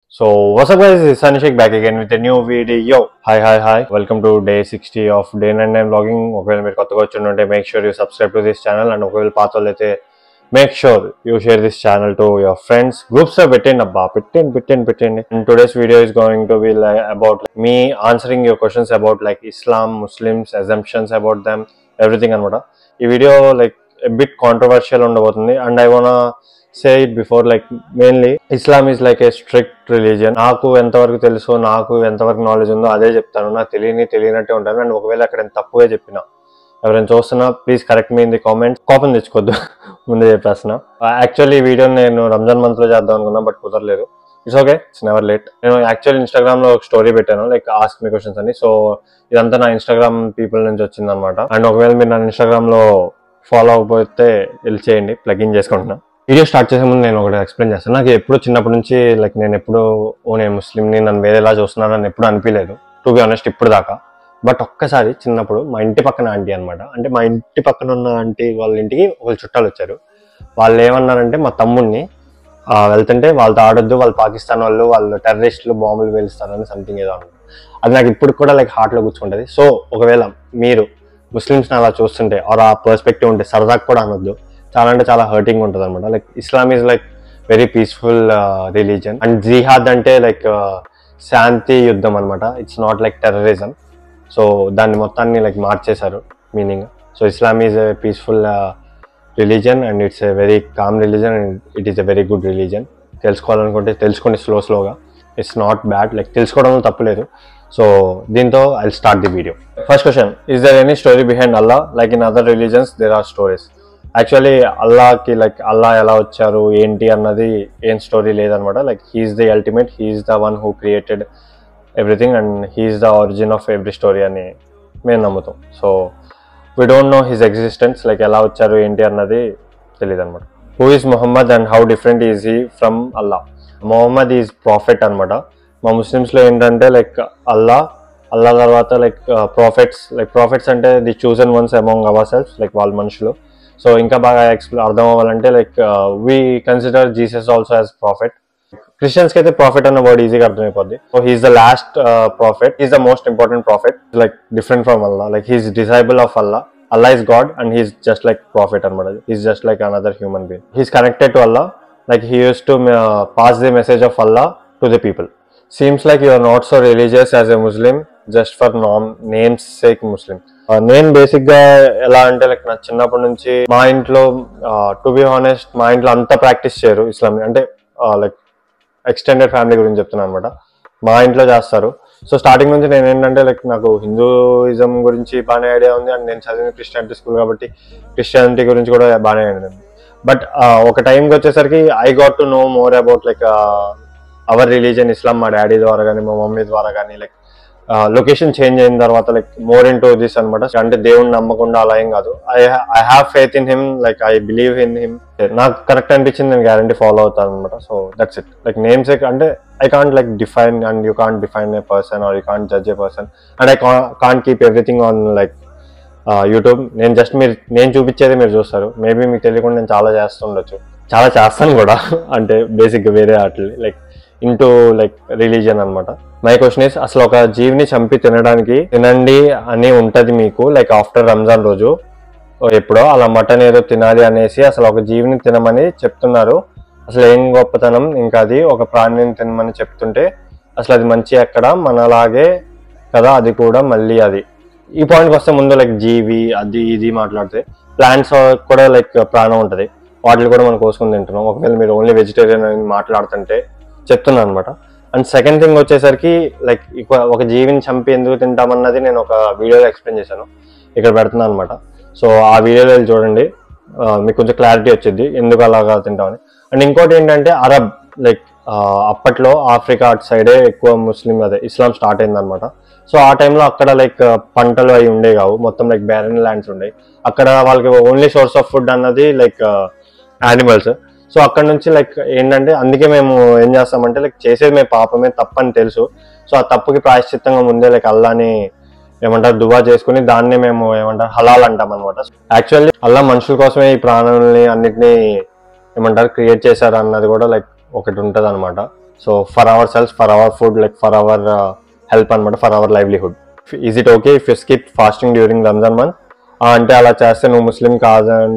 So what's up guys, it's Anishek back again with a new video. Hi hi hi, welcome to day 60 of day 99 vlogging. ఒకవేళ మీరు కొత్తగా వచ్చి make sure you subscribe to this channel and ఒకవేళ పాత వాళ్ళు అయితే make sure you share this channel to your friends groups లో పెట్టండి అబ్బా పెట్టండి పెట్టండి పెట్టండి and today's video is going to be about me answering your questions about like Islam Muslims assumptions about them everything అనమాట ఈ వీడియో లైక్ బిట్ కాంట్రవర్షియల్ ఉండబోతుంది and I wanna say it before like mainly Islam is like A strict religion నాకు ఎంతవరకు తెలుసు నాకు ఎంతవరకు knowledge ఉందో అదే చెప్తాను నాకు తెలియని తెలియనట్టే ఉంటాను అండ్ ఒకవేళ అక్కడ నేను తప్పుగా చెప్పినా ఎవరైనా చూస్తున్నా please correct me in the comment కోపం తెచ్చుకోవద్దు ముందే చెప్పేస్తున్నా యాక్చువల్లీ ఈ వీడియో నేను రంజాన్ మంత్ లో చేద్దాం అనుకున్నా బట్ కుదరలేదు it's okay it's never late నేను యాక్చువల్ ఇన్స్టాగ్రామ్ లో ఒక స్టోరీ పెట్టాను లైక్ ఆస్క్ మీ క్వశ్చన్స్ అని సో ఇదంతా నా ఇన్స్టాగ్రామ్ పీపుల్ నుంచి వచ్చింది అనమాట అండ్ ఒకవేళ మీరు నా ఇన్స్టాగ్రామ్ లో ఫాలో అవ్వకపోతే వెళ్ళి చేయండి ప్లగిన్ చేసుకుంటున్నా వీడియో స్టార్ట్ చేసే ముందు నేను ఒకటి ఎక్స్ప్లెయిన్ చేస్తాను నాకు ఎప్పుడు చిన్నప్పటి నుంచి లైక్ నేను ఎప్పుడు ఓ నేను ముస్లింని నన్ను వేరేలా చూస్తున్నాను అని ఎప్పుడు అనిపించలేదు టు బి ఆనెస్ట్ ఇప్పుడు దాకా బట్ ఒక్కసారి చిన్నప్పుడు మా ఇంటి పక్కన ఆంటీ అనమాట అంటే మా ఇంటి పక్కన ఉన్న ఆంటీ వాళ్ళ ఇంటికి ఒక చుట్టాలు వచ్చారు వాళ్ళు ఏమన్నారంటే మా తమ్ముడిని ఆ, వెళ్తుంటే వాళ్ళతో ఆడొద్దు వాళ్ళు పాకిస్తాన్ వాళ్ళు వాళ్ళు టెర్రరిస్టులు బాంబులు పేలుస్తారని సంథింగ్ ఏదో అన్నారు అది నాకు ఇప్పుడు కూడా లైక్ హార్ట్లో కూర్చుంటుంది సో ఒకవేళ మీరు ముస్లిమ్స్ని అలా చూస్తుంటే ఆర్ ఆ పర్స్పెక్టివ్ ఉంటే సరదాగా కూడా అనొద్దు చాలా అంటే చాలా హర్టింగ్ ఉంటుంది అనమాట like Islam is like very peaceful religion and జిహాద్ అంటే లైక్ శాంతి యుద్ధం అనమాట it's not like terrorism so దాన్ని మొత్తాన్ని లైక్ మార్చేశారు meaning so Islam is a peaceful religion and it's a very calm religion and it is a very good religion తెలుసుకోవాలనుకుంటే తెలుసుకోండి స్లో స్లోగా ఇట్స్ నాట్ బ్యాడ్ లైక్ తెలుసుకోవడంలో తప్పులేదు so దీంతో I start the video first question is there any story behind Allah like in other religions there are stories actually అల్లాకి like Allah ఎలా వచ్చారు ఏంటి అన్నది ఏం స్టోరీ లేదనమాట like he's the ultimate he's the one who created everything and he's the origin of every story అని మేము నమ్ముతాం so we don't know his existence like ఎలా వచ్చారు ఏంటి అన్నది తెలియదు అనమాట who is Mohammed and how different is he from Allah Mohammed is prophet అనమాట మా ముస్లిమ్స్లో ఏంటంటే లైక్ అల్లా అల్లా తర్వాత లైక్ ప్రాఫిట్స్ లైక్ ప్రాఫిట్స్ అంటే the chosen ones among our self like వాళ్ళ మనుషులు సో ఇంకా బాగా ఎక్స్ప్లెయిన్ అర్థం అవ్వాలంటే like we consider Jesus also as prophet Christians కి అయితే ప్రాఫిట్ అన్న వర్డ్ ఈజీగా అర్థమైపోద్ది so he's the last prophet is the most important prophet like different from Allah like he's disable of Allah Allah is God and he's just like prophet అనమాట he's just like another human being he's connected to Allah like he used to pass the message of Allah to the people seems like you are not so religious as a Muslim just for name names sake Muslim నేను basic గా ఎలా అంటే like నా చిన్నప్పటి నుంచి మా ఇంట్లో to be honest మా ఇంట్లో అంతా ప్రాక్టీస్ చేయరు ఇస్లాం అంటే లైక్ ఎక్స్టెండెడ్ ఫ్యామిలీ గురించి చెప్తున్నాను అనమాట మా ఇంట్లో చేస్తారు సో స్టార్టింగ్ నుంచి నేను ఏంటంటే లైక్ నాకు హిందూయిజం గురించి బాగానే ఐడియా ఉంది అండ్ నేను చదివిన క్రిస్టియానిటీ స్కూల్ కాబట్టి క్రిస్టియానిటీ గురించి కూడా బాగానే ఐడియా ఉంది బట్ ఒక టైంకి వచ్చేసరికి I got to know more about like our religion Islam మా డాడీ ద్వారా కానీ మా మమ్మీ ద్వారా కానీ లైక్ లొకేషన్ చేంజ్ అయిన తర్వాత like more into this అనమాట అంటే దేవుడిని నమ్మకుండా అలా ఏం కాదు I I have faith in him like I believe in him నాకు కరెక్ట్ అనిపించింది నేను గ్యారంటీ ఫాలో అవుతాను అనమాట so that's it like names అంటే I can't like define and you can't define a person or you can't judge a person and I can't keep everything on like YouTube నేను just మీరు నేను చూపించేది మీరు చూస్తారు maybe మీకు తెలియకుండా నేను చాలా చేస్తుండొచ్చు చాలా చేస్తాను కూడా అంటే బేసిక్గా వేరే ఆటలు లైక్ ఇంటూ లైక్ రిలీజియన్ అనమాట మై క్వశ్చన్ ఇస్ అసలు ఒక జీవిని చంపి తినడానికి తినండి అని ఉంటది మీకు లైక్ ఆఫ్టర్ రంజాన్ రోజు ఓ ఎప్పుడో అలా మటన్ ఏదో తినాలి అనేసి అసలు ఒక జీవిని తినమని చెప్తున్నారు అసలు ఏం గొప్పతనం ఇంకా అది ఒక ప్రాణిని తినమని చెప్తుంటే అసలు అది మంచి ఎక్కడ మనలాగే కదా అది కూడా మళ్ళీ అది ఈ పాయింట్కి వస్తే ముందు లైక్ జీవి అది ఇది మాట్లాడితే ప్లాంట్స్ కూడా లైక్ ప్రాణం ఉంటుంది వాటిని కూడా మనం కోసుకొని తింటున్నాం ఒకవేళ మీరు ఓన్లీ వెజిటేరియన్ అని మాట్లాడుతుంటే చెప్తున్నాను అనమాట అండ్ సెకండ్ థింగ్ వచ్చేసరికి లైక్ ఒక జీవిని చంపి ఎందుకు తింటామన్నది నేను ఒక వీడియోలో ఎక్స్ప్లెయిన్ చేశాను ఇక్కడ పెడుతున్నాను అనమాట సో ఆ వీడియోలో వెళ్ళి చూడండి ఆ, మీకు కొంచెం క్లారిటీ వచ్చింది ఎందుకు అలాగా తింటామని అండ్ ఇంకోటి ఏంటంటే అరబ్ లైక్ అప్పట్లో ఆఫ్రికా అటు సైడే ఎక్కువ ముస్లిం అదే ఇస్లాం స్టార్ట్ అయిందనమాట సో ఆ టైంలో అక్కడ లైక్ పంటలు అవి ఉండే కావు మొత్తం లైక్ బ్యారన్ ల్యాండ్స్ ఉండే అక్కడ వాళ్ళకి ఓన్లీ సోర్స్ ఆఫ్ ఫుడ్ అన్నది లైక్ యానిమల్స్ సో అక్కడ నుంచి లైక్ ఏంటంటే అందుకే మేము ఏం చేస్తామంటే లైక్ చేసేది మేము పాపమే తప్పని తెలుసు సో ఆ తప్పుకి ప్రాయశ్చిత్తంగా ముందే లైక్ అల్లాని ఏమంటారు దువా చేసుకుని దాన్నే మేము ఏమంటారు హలాల్ అంటాం అనమాట యాక్చువల్లీ అల్లా మనుషుల కోసమే ఈ ప్రాణాలని అన్నిటినీ ఏమంటారు క్రియేట్ చేశారు అన్నది కూడా లైక్ ఒకటి ఉంటుంది అనమాట so for ourselves for our food like for our help అనమాట for our livelihood is it okay if you skip fasting during Ramzan month అంటే అలా చేస్తే నువ్వు ముస్లిం కాదని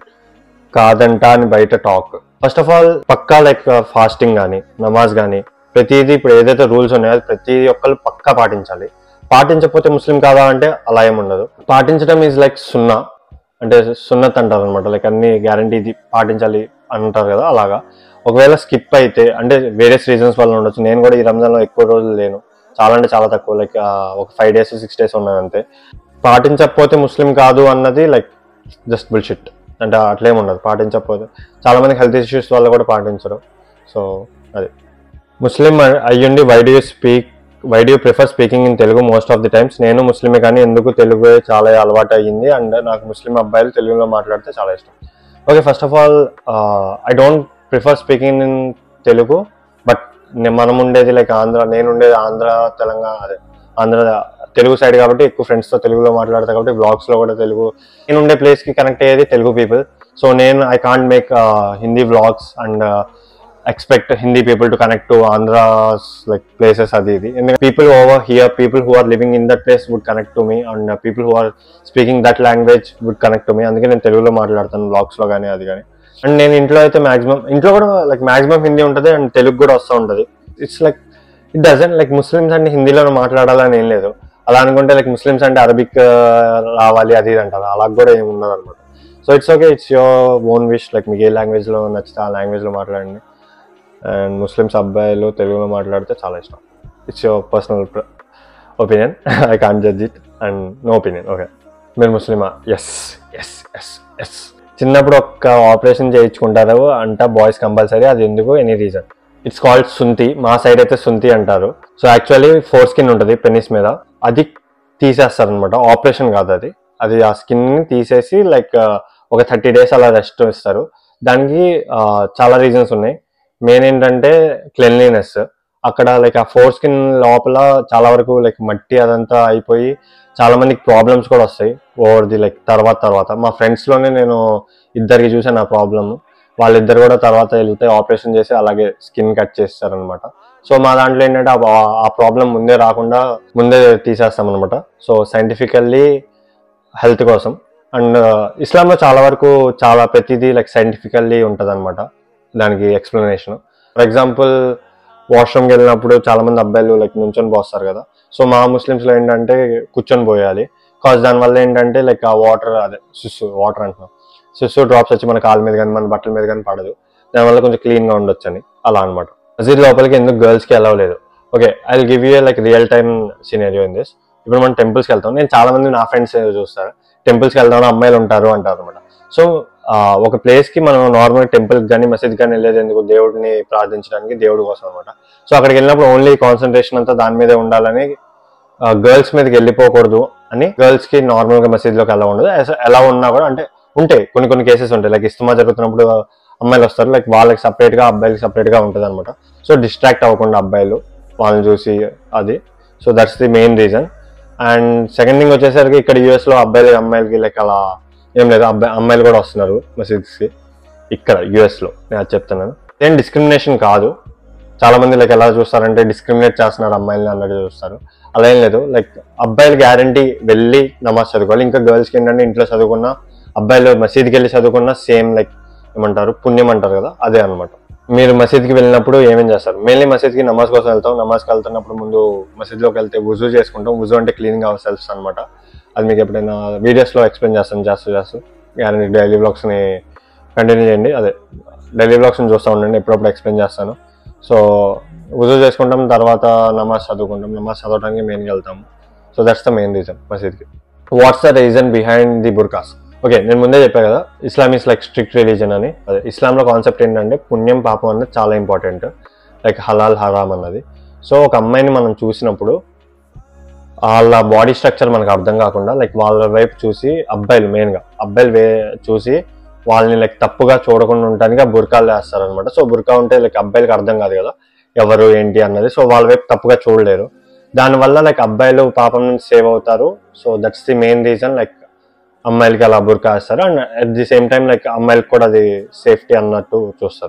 కాదంట అని బయట టాక్ ఫస్ట్ ఆఫ్ ఆల్ పక్కా లైక్ ఫాస్టింగ్ కానీ నమాజ్ కానీ ప్రతిదీ ఇప్పుడు ఏదైతే రూల్స్ ఉన్నాయో అది ప్రతి ఒక్కరు పక్కా పాటించాలి పాటించకపోతే ముస్లిం కాదా అంటే అలా ఏమి ఉండదు పాటించడం ఈజ్ లైక్ సున్నా అంటే సున్నత్ అంటారు అనమాట లైక్ అన్ని గ్యారంటీ ఇది పాటించాలి అంటారు కదా అలాగా ఒకవేళ స్కిప్ అయితే అంటే వేరియస్ రీజన్స్ వల్ల ఉండొచ్చు నేను కూడా ఈ రంజాన్లో ఎక్కువ రోజులు లేను చాలా అంటే చాలా తక్కువ లైక్ ఒక ఫైవ్ డేస్ సిక్స్ డేస్ ఉన్నాను అంతే పాటించకపోతే ముస్లిం కాదు అన్నది లైక్ జస్ట్ బుల్షిట్ అంటే అట్లేం ఉండదు పాటించకపోతే చాలా మంది హెల్త్ ఇష్యూస్ వల్ల కూడా పాటించరు సో అది ముస్లిం అయ్యుండి why do speak why do prefer speaking in Telugu most of the times నేను ముస్లిమే కానీ ఎందుకు తెలుగు చాలా అలవాటు అయ్యింది అండ్ నాకు ముస్లిం అబ్బాయిలు తెలుగులో మాట్లాడితే చాలా ఇష్టం okay first of all I don't prefer speaking in Telugu but మనం ఉండేది లైక్ ఆంధ్ర నేను ఉండేది ఆంధ్ర తెలంగాణ అదే ఆంధ్ర తెలుగు సైడ్ కాబట్టి ఎక్కువ ఫ్రెండ్స్తో తెలుగులో మాట్లాడతా కాబట్టి బ్లాగ్స్లో కూడా తెలుగు నేను ఉండే ప్లేస్కి కనెక్ట్ అయ్యేది తెలుగు పీపుల్ సో నేను I can't make Hindi vlogs and expect Hindi people to connect to Andhras like places అది ఇది ఎందుకంటే people over here people who are living in that place would connect to me and people who are speaking that language would connect to me అందుకే నేను తెలుగులో మాట్లాడతాను బ్లాగ్స్లో కానీ అది కానీ అండ్ నేను ఇంట్లో అయితే మాక్సిమం ఇంట్లో కూడా లైక్ మాక్సిమం హిందీ ఉంటుంది అండ్ తెలుగు కూడా వస్తూ ఉంటుంది it's like it doesn't like Muslims అంటే హిందీలో మాట్లాడాలని ఏం లేదు అలా అనుకుంటే లైక్ ముస్లిమ్స్ అంటే అరబిక్ రావాలి అది ఇది అంటారు అలా కూడా ఏమి ఉండదు అనమాట so it's okay it's your own wish like మీకు ఏ లాంగ్వేజ్లో నచ్చితే ఆ లాంగ్వేజ్లో మాట్లాడండి అండ్ ముస్లిమ్స్ అబ్బాయిలు తెలుగులో మాట్లాడితే చాలా ఇష్టం it's your personal opinion I can judge it and no opinion okay మీరు ముస్లిమా ఎస్ ఎస్ ఎస్ ఎస్ చిన్నప్పుడు ఒక్క ఆపరేషన్ చేయించుకుంటారు అంట బాయ్స్ కంపల్సరీ అది ఎందుకు ఎనీ రీజన్ ఇట్స్ కాల్డ్ సుంతి మా సైడ్ అయితే సుంతి అంటారు సో యాక్చువల్లీ ఫోర్ స్కిన్ ఉంటుంది పెన్నిస్ మీద అది తీసేస్తారు అనమాట ఆపరేషన్ కాదు అది అది ఆ స్కిన్ ని తీసేసి లైక్ ఒక థర్టీ డేస్ అలా రెస్ట్ ఇస్తారు దానికి ఆ, చాలా రీజన్స్ ఉన్నాయి మెయిన్ ఏంటంటే క్లెన్లీనెస్ అక్కడ లైక్ ఆ ఫోర్ స్కిన్ లోపల చాలా వరకు లైక్ మట్టి అదంతా అయిపోయి చాలా మందికి ప్రాబ్లమ్స్ కూడా వస్తాయి ఓవర్ ది లైక్ తర్వాత తర్వాత మా ఫ్రెండ్స్ లోనే నేను ఇద్దరికి చూసాను ఆ ప్రాబ్లమ్ వాళ్ళిద్దరు కూడా తర్వాత వెళ్తే ఆపరేషన్ చేసి అలాగే స్కిన్ కట్ చేస్తారనమాట సో మా దాంట్లో ఏంటంటే ఆ- ఆ ప్రాబ్లం ముందే రాకుండా ముందే తీసేస్తాం అనమాట సో సైంటిఫికల్లీ హెల్త్ కోసం అండ్ ఇస్లాంలో చాలా వరకు చాలా ప్రతిదీ లైక్ సైంటిఫికల్లీ ఉంటుంది అనమాట దానికి ఎక్స్ప్లెనేషన్ ఫర్ ఎగ్జాంపుల్ వాష్రూమ్కి వెళ్ళినప్పుడు చాలా మంది అబ్బాయిలు లైక్ నుంచొని పోస్తారు కదా సో మా ముస్లిమ్స్లో ఏంటంటే కూర్చొని పోయాలి కాజ్ దానివల్ల ఏంటంటే లైక్ ఆ వాటర్ అదే సుస్సు వాటర్ అంటున్నాం సుస్సు డ్రాప్స్ వచ్చి మన కాళ్ళ మీద కానీ మన బట్టల మీద కానీ పడదు దానివల్ల కొంచెం క్లీన్గా ఉండొచ్చు అని అలా అనమాట మసీద్ లోపలికి ఎందుకు గర్ల్స్కి అలవ్ లేదు okay I will give you like real time scenario in this ఇప్పుడు మనం టెంపుల్స్కి వెళ్తాం నేను చాలా మంది నా ఫ్రెండ్స్ చూస్తారు టెంపుల్స్కి వెళ్దాం అమ్మాయిలు ఉంటారు అంటారు అనమాట సో ఒక ప్లేస్ కి మనం నార్మల్ టెంపుల్ కానీ మసీద్ కానీ వెళ్ళేది ఎందుకు దేవుడిని ప్రార్థించడానికి దేవుడి కోసం అనమాట సో అక్కడికి వెళ్ళినప్పుడు ఓన్లీ కాన్సన్ట్రేషన్ అంతా దాని మీదే ఉండాలని గర్ల్స్ మీదకి వెళ్ళిపోకూడదు అని గర్ల్స్ కి నార్మల్ గా మసీద్ లోకి ఎలా ఉండదు as- ఎలా ఉన్నా కూడా అంటే ఉంటాయి కొన్ని కొన్ని కేసెస్ ఉంటాయి లైక్ ఇస్తమా జరుగుతున్నప్పుడు అమ్మాయిలు వస్తారు లైక్ వాళ్ళకి సపరేట్ గా అబ్బాయిలకి సపరేట్ గా ఉంటుంది అనమాట సో డిస్ట్రాక్ట్ అవ్వకుండా అబ్బాయిలు వాళ్ళని చూసి అది so that's the main reason and second thing వచ్చేసరికి ఇక్కడ యూఎస్ లో అబ్బాయిలకి అమ్మాయిలకి లైక్ అలా ఏం లేదు అబ్బాయి అమ్మాయిలు కూడా వస్తున్నారు మసీద్స్ కి ఇక్కడ యుఎస్ లో నేను అది చెప్తున్నాను ఏం డిస్క్రిమినేషన్ కాదు చాలా మంది లైక్ ఎలా చూస్తారంటే డిస్క్రిమినేట్ చేస్తున్నారు అమ్మాయిలని అన్నట్టు చూస్తారు అలా ఏం లేదు లైక్ అబ్బాయిలు గ్యారంటీ వెళ్ళి నమాజ్ చదువుకోవాలి ఇంకా గర్ల్స్కి ఏంటంటే ఇంట్లో చదువుకున్న అబ్బాయిలు మసీద్కి వెళ్ళి చదువుకున్న సేమ్ లైక్ ఏమంటారు పుణ్యం అంటారు కదా అదే అన్నమాట మీరు మసీద్కి వెళ్ళినప్పుడు ఏమేం చేస్తారు మెయిన్లీ మసీద్కి నమాజ్ కోసం వెళ్తాం నమాజ్కి వెళ్తున్నప్పుడు ముందు మసీద్లోకి వెళ్తే వుజు చేసుకుంటాం వుజు అంటే క్లీనింగ్ అవర్ సెల్ఫ్స్ అనమాట అది మీకు ఎప్పుడైనా వీడియోస్లో ఎక్స్ప్లెయిన్ చేస్తాను చేస్తూ చేస్తూ గ్యారంటీ డైలీ బ్లాగ్స్ని కంటిన్యూ చేయండి అదే డైలీ బ్లాగ్స్ని చూస్తూ ఉండండి ఎప్పుడప్పుడు ఎక్స్ప్లెయిన్ చేస్తాను సో వుజు చేసుకుంటాం తర్వాత నమాజ్ చదువుకుంటాం నమాజ్ చదవడానికి మెయిన్గా వెళ్తాం so that's the main reason మసీద్కి what's the reason behind the burqas okay నేను ముందే చెప్పా కదా Islam is like strict religion అని అదే ఇస్లాంలో కాన్సెప్ట్ ఏంటంటే పుణ్యం పాపం అన్నది చాలా ఇంపార్టెంట్ లైక్ హలాల్ హరామ్ అన్నది సో ఒక అమ్మాయిని మనం చూసినప్పుడు వాళ్ళ బాడీ స్ట్రక్చర్ మనకు అర్థం కాకుండా లైక్ వాళ్ళ వైపు చూసి అబ్బాయిలు మెయిన్గా అబ్బాయిలు వే చూసి వాళ్ళని లైక్ తప్పుగా చూడకుండా ఉండడానికి ఆ బుర్కాలు వేస్తారు అనమాట సో బుర్కా ఉంటే లైక్ అబ్బాయిలకి అర్థం కాదు కదా ఎవరు ఏంటి అన్నది సో వాళ్ళ వైపు తప్పుగా చూడలేరు దానివల్ల లైక్ అబ్బాయిలు పాపం నుంచి సేవ్ అవుతారు so that's the main reason like అమ్మాయిలకి అలా బుర్కా వేస్తారు and at the same time like అమ్మాయిలకి కూడా అది సేఫ్టీ అన్నట్టు చూస్తారు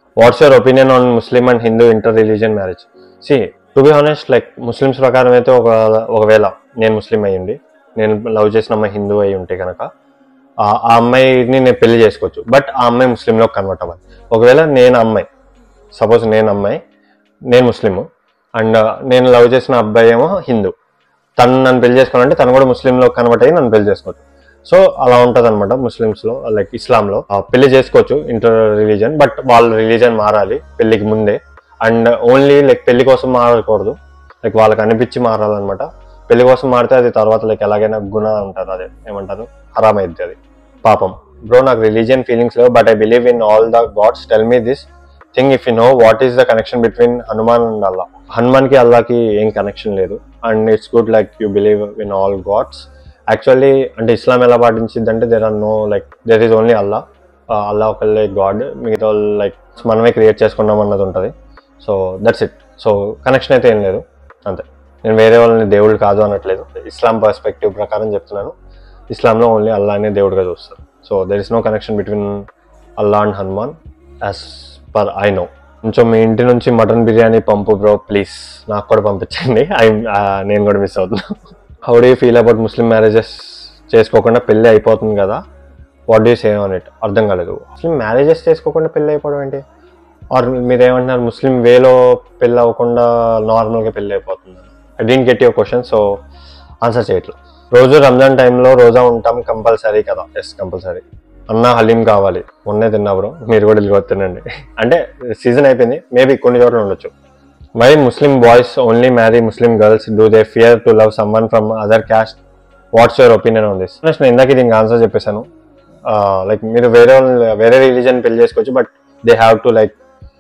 what's your opinion on Muslim and Hindu inter religion marriage see to be honest like Muslims ప్రకారం అయితే ఒక ఒకవేళ నేను ముస్లిం అయ్యింది నేను లవ్ చేసిన అమ్మాయి హిందూ అయి ఉంటే కనుక ఆ ఆ అమ్మాయిని నేను పెళ్లి చేసుకోవచ్చు బట్ ఆ అమ్మాయి ముస్లింలో కన్వర్ట్ అవ్వాలి ఒకవేళ నేను అమ్మాయి సపోజ్ నేను అమ్మాయి నేను ముస్లిము అండ్ నేను లవ్ చేసిన అబ్బాయి ఏమో హిందూ తను నన్ను పెళ్లి చేసుకోవాలంటే తను కూడా ముస్లింలో కన్వర్ట్ అయ్యి నన్ను పెళ్లి చేసుకోవచ్చు సో అలా ఉంటుంది అనమాట ముస్లిమ్స్లో లైక్ ఇస్లాంలో ఆ, పెళ్లి చేసుకోవచ్చు ఇంటర్ రిలీజన్ బట్ వాళ్ళ రిలీజన్ మారాలి పెళ్లికి ముందే అండ్ ఓన్లీ లైక్ పెళ్లి కోసం మారకూడదు లైక్ వాళ్ళకి అనిపించి మారాలన్నమాట పెళ్లి కోసం మారితే అది తర్వాత లైక్ ఎలాగైనా గుణ అంటారు అదే ఏమంటారు హరామ్ అయింది అది పాపం బ్రో నాకు రిలీజియన్ ఫీలింగ్స్ లేవు but I believe in all the gods tell me this thing if you know what is the connection between Hanuman and Allah Hanuman కి అల్లాకి ఏం కనెక్షన్ లేదు and it's good like you believe in all gods actually అంటే Islam ఎలా పాటించింది అంటే there are no like there is only Allah Allah ఒకళ్ళే God మిగతా లైక్ మనమే క్రియేట్ చేసుకున్నాం అన్నది ఉంటుంది so that's it so connection అయితే ఏం లేదు అంతే నేను వేరే వాళ్ళని దేవుడు కాదు అనట్లేదు ఇస్లాం పర్స్పెక్టివ్ ప్రకారం చెప్తున్నాను ఇస్లాంలో ఓన్లీ అల్లానే దేవుడిగా చూస్తారు so there is no connection between Allah and Hanuman as per I know కొంచెం మీ ఇంటి నుంచి మటన్ బిర్యానీ పంపు బ్రో ప్లీజ్ నాకు కూడా పంపించండి ఐ నేను కూడా మిస్ అవుతున్నాను how do feel about Muslim marriages చేసుకోకుండా పెళ్ళి అయిపోతుంది కదా what do say on it అర్థం కాలేదు ముస్లిం మ్యారేజెస్ చేసుకోకుండా పెళ్ళి అయిపోవడం ఏంటి ఆర్ మీరు ఏమంటున్నారు ముస్లిం వేలో పెళ్ళి అవ్వకుండా నార్మల్గా పెళ్ళి అయిపోతుంది I didn't get your question so answer చేయట్లేదు రోజు రంజాన్ టైంలో రోజా ఉంటాం కంపల్సరీ కదా ఎస్ కంపల్సరీ అన్న హలీం కావాలి మొన్నే తిన్నా బ్రో మీరు కూడా వెళ్ళి తినండి అంటే సీజన్ అయిపోయింది మేబీ కొన్ని చోట్ల ఉండొచ్చు why Muslim boys only marry Muslim girls do they fear to love someone from other caste what's your opinion on this నేను ఇందాక దీనికి ఆన్సర్ చెప్పేశాను లైక్ మీరు వేరే వాళ్ళ- వేరే రిలీజన్ పెళ్లి చేసుకోవచ్చు but they have to like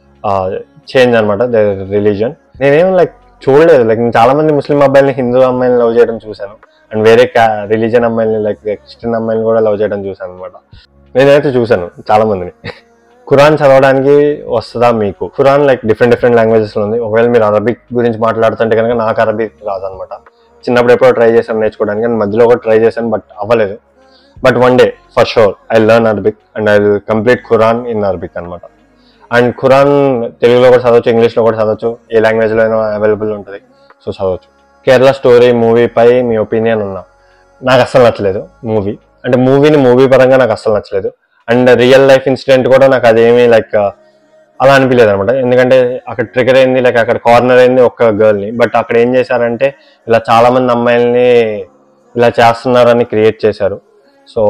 change అనమాట దే రిలీజన్ నేనేం లైక్ చూడలేదు లైక్ నేను చాలా మంది ముస్లిం అబ్బాయిని హిందూ అమ్మాయిని లవ్ చేయడం చూశాను అండ్ వేరే రిలీజన్ అమ్మాయిని లైక్ క్రిస్టియన్ అమ్మాయిని కూడా లవ్ చేయడం చూశాను అనమాట నేనైతే చూశాను చాలా మందిని ఖురాన్ చదవడానికి వస్తుందా మీకు Quran like different different languages లో ఉంది ఒకవేళ మీరు అరబిక్ గురించి మాట్లాడుతుంటే కనుక నాకు అరబిక్ రాదనమాట చిన్నప్పుడు ఎప్పుడో ట్రై చేశాను నేర్చుకోవడానికి కానీ మధ్యలో కూడా ట్రై చేశాను బట్ అవ్వలేదు but one day for sure I learn Arabic and I will complete Quran in Arabic అనమాట అండ్ ఖురాన్ తెలుగులో కూడా చదవచ్చు ఇంగ్లీష్లో కూడా చదవచ్చు ఏ లాంగ్వేజ్లో అయినా అవైలబుల్ ఉంటుంది సో చదవచ్చు కేరళ స్టోరీ మూవీపై మీ ఒపీనియన్ ఉన్నా నాకు అస్సలు నచ్చలేదు మూవీ అంటే మూవీని మూవీ పరంగా నాకు అస్సలు నచ్చలేదు అండ్ రియల్ లైఫ్ ఇన్సిడెంట్ కూడా నాకు అదేమీ లైక్ అలా అనిపించలేదు అనమాట ఎందుకంటే అక్కడ ట్రిగర్ అయింది లైక్ అక్కడ కార్నర్ అయింది ఒక్క గర్ల్ని బట్ అక్కడ ఏం చేశారంటే ఇలా చాలా మంది అమ్మాయిల్ని ఇలా చేస్తున్నారని క్రియేట్ చేశారు so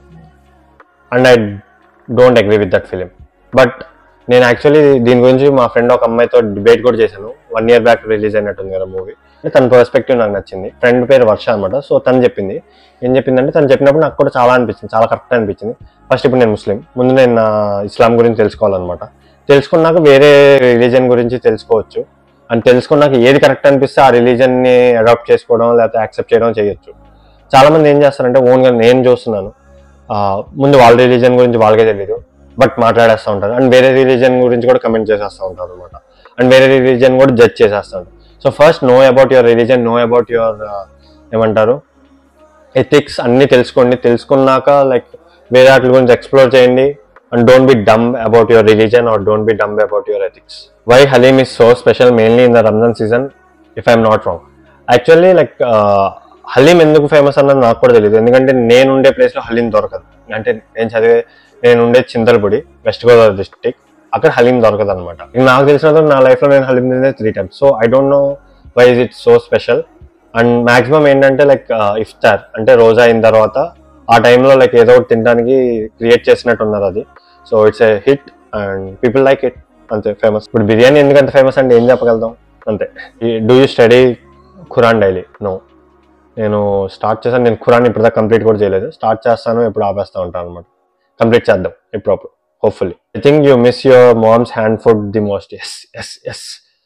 and I don't agree with that film but నేను యాక్చువల్లీ దీని గురించి మా ఫ్రెండ్ ఒక అమ్మాయితో డిబేట్ కూడా చేశాను వన్ ఇయర్ బ్యాక్ రిలీజ్ అయినట్టుంది కదా మూవీ తన పర్స్పెక్టివ్ నాకు నచ్చింది ఫ్రెండ్ పేరు వర్ష అనమాట సో తను చెప్పింది ఏం చెప్పిందంటే తను చెప్పినప్పుడు నాకు కూడా చాలా అనిపించింది చాలా కరెక్ట్ అనిపించింది ఫస్ట్ ఇప్పుడు నేను ముస్లిం ముందు నేను నా ఇస్లాం గురించి తెలుసుకోవాలన్నమాట తెలుసుకున్నాక వేరే రిలీజన్ గురించి తెలుసుకోవచ్చు అండ్ తెలుసుకున్నాక ఏది కరెక్ట్ అనిపిస్తే ఆ రిలీజన్ని అడాప్ట్ చేసుకోవడం లేకపోతే యాక్సెప్ట్ చేయడం చేయొచ్చు చాలా మంది ఏం చేస్తారంటే ఓన్గా నేను చూస్తున్నాను ఆ, ముందు వాళ్ళ రిలీజన్ గురించి వాళ్ళకే తెలియదు బట్ మాట్లాడేస్తూ ఉంటారు అండ్ వేరే రిలీజన్ గురించి కూడా కమెంట్ చేసేస్తూ ఉంటారు అనమాట అండ్ వేరే రిలీజన్ కూడా జడ్జ్ చేసేస్తూ ఉంటారు so first know about your religion know about your ఏమంటారు ఎథిక్స్ అన్ని తెలుసుకోండి తెలుసుకున్నాక లైక్ వేరే వాటి గురించి ఎక్స్ప్లోర్ చేయండి and don't be dumb about your religion or don't be dumb about your ethics why haleem is so special mainly in the Ramzan season if I'm not wrong actually like haleem ఎందుకు famous అన్నది నాకు కూడా తెలియదు ఎందుకంటే నేను ఉండే ప్లేస్ లో హలీం దొరకదు అంటే నేను చదివే నేను ఉండే చింతలపూడి వెస్ట్ గోదావరి డిస్ట్రిక్ట్ అక్కడ హలీం దొరకదు అనమాట నాకు తెలిసినంత నా లైఫ్ లో నేను హలీం తినేది three times so I don't know why is it so special and maximum ఏంటంటే లైక్ ఇఫ్తార్ అంటే రోజా అయిన తర్వాత ఆ టైంలో లైక్ ఏదో ఒకటి తినడానికి క్రియేట్ చేసినట్టు ఉన్నారు అది so it's a hit and people like it అంతే ఫేమస్ ఇప్పుడు బిర్యానీ ఎందుకంత ఫేమస్ అంటే ఏం చెప్పగలుగుతాం అంతే do you study Quran daily no నేను స్టార్ట్ చేశాను నేను ఖురాన్ ఇప్పుడు కంప్లీట్ కూడా చేయలేదు స్టార్ట్ చేస్తాను ఎప్పుడు ఆపేస్తా ఉంటాను అనమాట కంప్లీట్ చేద్దాం ఎప్పుడప్పుడు hopefully I think you miss your mom's hand food the most yes yes yes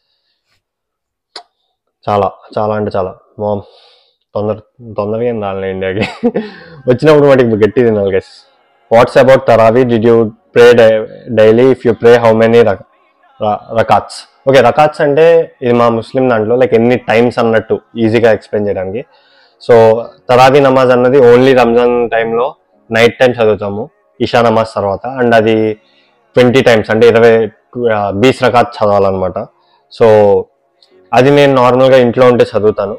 చాలా చాలా అంటే చాలా మామ్ తొందర తొందరగా ఏం రాలే ఇండియాకి వచ్చినప్పుడు వాటికి గట్టి తినాలి guys what's about taraweeh did you pray daily if you pray how many rakats okay rakats అంటే ఇది మా ముస్లిం దాంట్లో లైక్ ఎన్ని టైమ్స్ అన్నట్టు ఈజీగా ఎక్స్ప్లెయిన్ చేయడానికి సో తరావీ నమాజ్ అన్నది ఓన్లీ రంజాన్ టైంలో నైట్ టైం చదువుతాము ఇషా నమాజ్ తర్వాత అండ్ అది ట్వంటీ టైమ్స్ అంటే ఇరవై బీస్ రకాత్ చదవాలన్నమాట సో అది నేను నార్మల్గా ఇంట్లో ఉంటే చదువుతాను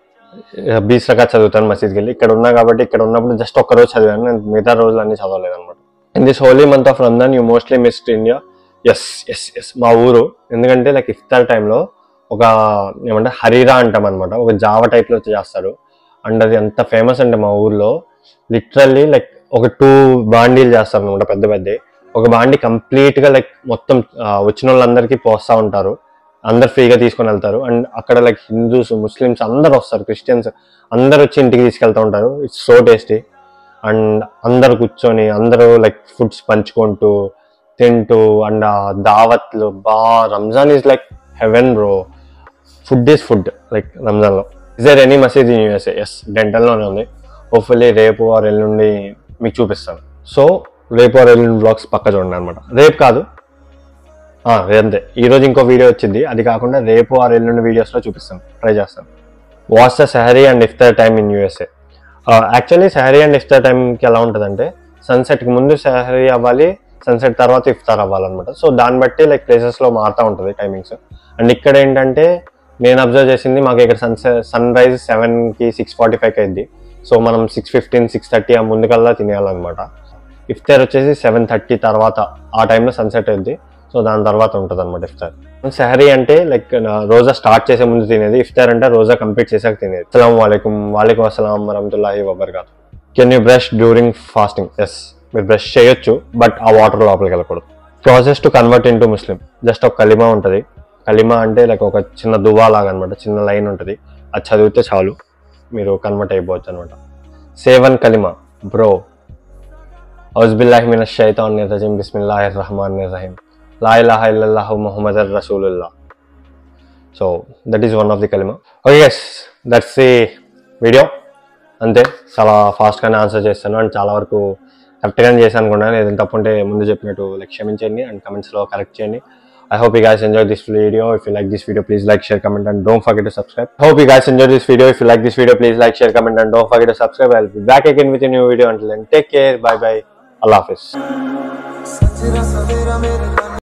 బీస్ రకాత్ చదువుతాను మసీద్కి వెళ్ళి ఇక్కడ ఉన్నా కాబట్టి ఇక్కడ ఉన్నప్పుడు జస్ట్ ఒక్క రోజు చదివాను నేను మిగతా రోజులు అన్ని చదవలేదు అనమాట in this holy month of Ramzan you mostly missed India yes yes yes మా ఊరు ఎందుకంటే లైక్ ఇఫ్తార్ టైంలో ఒక ఏమంటే హరీరా అంటాం అనమాట ఒక జావ టైప్లో చేస్తారు అండ్ అది ఎంత ఫేమస్ అంటే మా ఊర్లో లిటరల్లీ లైక్ ఒక టూ బాండీలు చేస్తారు అనమాట పెద్ద పెద్ద ఒక బాండీ కంప్లీట్ గా లైక్ మొత్తం ఆ, వచ్చిన వాళ్ళందరికీ పోస్తా ఉంటారు అందరు ఫ్రీగా తీసుకొని వెళ్తారు అండ్ అక్కడ లైక్ హిందూస్ ముస్లిమ్స్ అందరు వస్తారు క్రిస్టియన్స్ అందరు వచ్చి ఇంటికి తీసుకెళ్తూ ఉంటారు ఇట్స్ సో టేస్టీ అండ్ అందరు కూర్చొని అందరూ లైక్ ఫుడ్స్ పంచుకుంటూ తింటూ అండ్ ఆ దావత్లు బా Ramzan is like heaven bro food is food like రంజాన్లో is there any masjid in USA yes డెంటల్లోనే ఉంది హోప్ఫుల్లీ రేపు ఆర్ ఎల్లుండి మీకు చూపిస్తాను సో రేపు ఆర్ ఎల్లుండి బ్లాగ్స్ పక్క చూడండి అనమాట రేపు కాదు ఆ, అంతే ఈ రోజు ఇంకో వీడియో వచ్చింది అది కాకుండా రేపు ఆర్ ఎల్లుండి వీడియోస్లో చూపిస్తాను ట్రై చేస్తాను what's the sehri and iftar time in USA actually sehri and iftar టైంకి ఎలా ఉంటుందంటే సన్సెట్కి ముందు సెహరీ అవ్వాలి సన్సెట్ తర్వాత ఇఫ్తార్ అవ్వాలన్నమాట సో దాన్ని బట్టి లైక్ ప్లేసెస్లో మారుతూ ఉంటుంది టైమింగ్స్ అండ్ ఇక్కడ ఏంటంటే నేను అబ్జర్వ్ చేసింది మాకు ఇక్కడ సన్ సన్ రైజ్ సెవెన్కి సిక్స్ ఫార్టీ ఫైవ్కి అయింది సో మనం సిక్స్ ఫిఫ్టీన్ సిక్స్ థర్టీ ఆ ముందుకల్లా తినేయాలన్నమాట ఇఫ్తార్ వచ్చేసి సెవెన్ థర్టీ తర్వాత ఆ టైంలో సన్సెట్ అయింది సో దాని తర్వాత ఉంటుంది అనమాట ఇఫ్తార్ సెహరీ అంటే లైక్ రోజా స్టార్ట్ చేసే ముందు తినేది ఇఫ్తార్ అంటే రోజా కంప్లీట్ చేసాక తినేది అస్సలం వాలేకుమ్ వాలేకుమ్ అస్సలం వరహమతుల్లాహి వబర్కాతు can you brush during fasting yes మీరు బ్రష్ చేయొచ్చు బట్ ఆ వాటర్ లోపలికి వెళ్ళకూడదు process to convert into Muslim just ఒక కలిమా ఉంటుంది కలిమా అంటే లైక్ ఒక చిన్న దువా లాగా అనమాట చిన్న లైన్ ఉంటుంది అది చదివితే చాలు మీరు కన్వర్ట్ అయిపోవచ్చు అనమాట సేవన్ కలిమా బ్రో ఔజ్బిల్లాహి మిన షైతాన్ రజీం బిస్మిల్లాహిర్ రహమాన్ రహీం లా ఇలాహ ఇల్లల్లాహు ముహమ్మద్ రసూలుల్లా so that is one of the kalima okay yes that's the video అంతే చాలా ఫాస్ట్గానే ఆన్సర్ చేస్తాను అండ్ చాలా వరకు కరెక్ట్గానే చేశాను అనుకున్నాను ఏదైనా తప్పు ఉంటే ముందు చెప్పినట్టు లైక్ క్షమించండి అండ్ కమెంట్స్లో కరెక్ట్ చేయండి I hope you guys enjoyed this video. If you like this video, please like, share, comment, and don't forget to subscribe. I hope you guys enjoyed this video. If you like this video, please like, share, comment, and don't forget to subscribe. I'll be back again with a new video. Until then, take care. Bye bye. Allah Hafiz. सजरा सवेरा मेरे